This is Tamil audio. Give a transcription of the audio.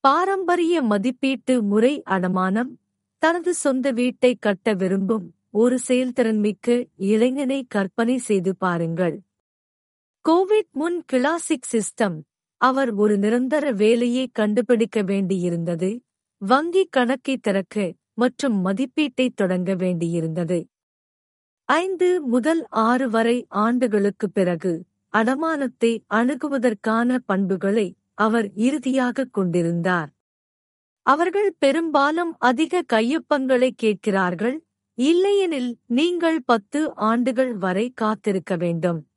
பாரம்பரிய மதிப்பீட்டு முறை அடமானம் தனது சொந்த வீட்டை கட்ட விரும்பும் ஒரு செயல்திறன்மிக்க இளைஞனை கற்பனை செய்து பாருங்கள் கோவிட் முன் கிளாசிக் சிஸ்டம் அவர் ஒரு நிரந்தர வேலையை கண்டுபிடிக்க வேண்டியிருந்தது வங்கி கணக்கை திறக்க மற்றும் மதிப்பீட்டை தொடங்க வேண்டியிருந்தது ஐந்து முதல் ஆறு வரை ஆண்டுகளுக்குப் பிறகு அடமானத்தை அணுகுவதற்கான பண்புகளை அவர் இறுதியாகக் கொண்டிருந்தார் அவர்கள் பெரும்பாலும் அதிக கையொப்பங்களை கேட்கிறார்கள் இல்லையெனில் நீங்கள் பத்து ஆண்டுகள் வரை காத்திருக்க வேண்டும்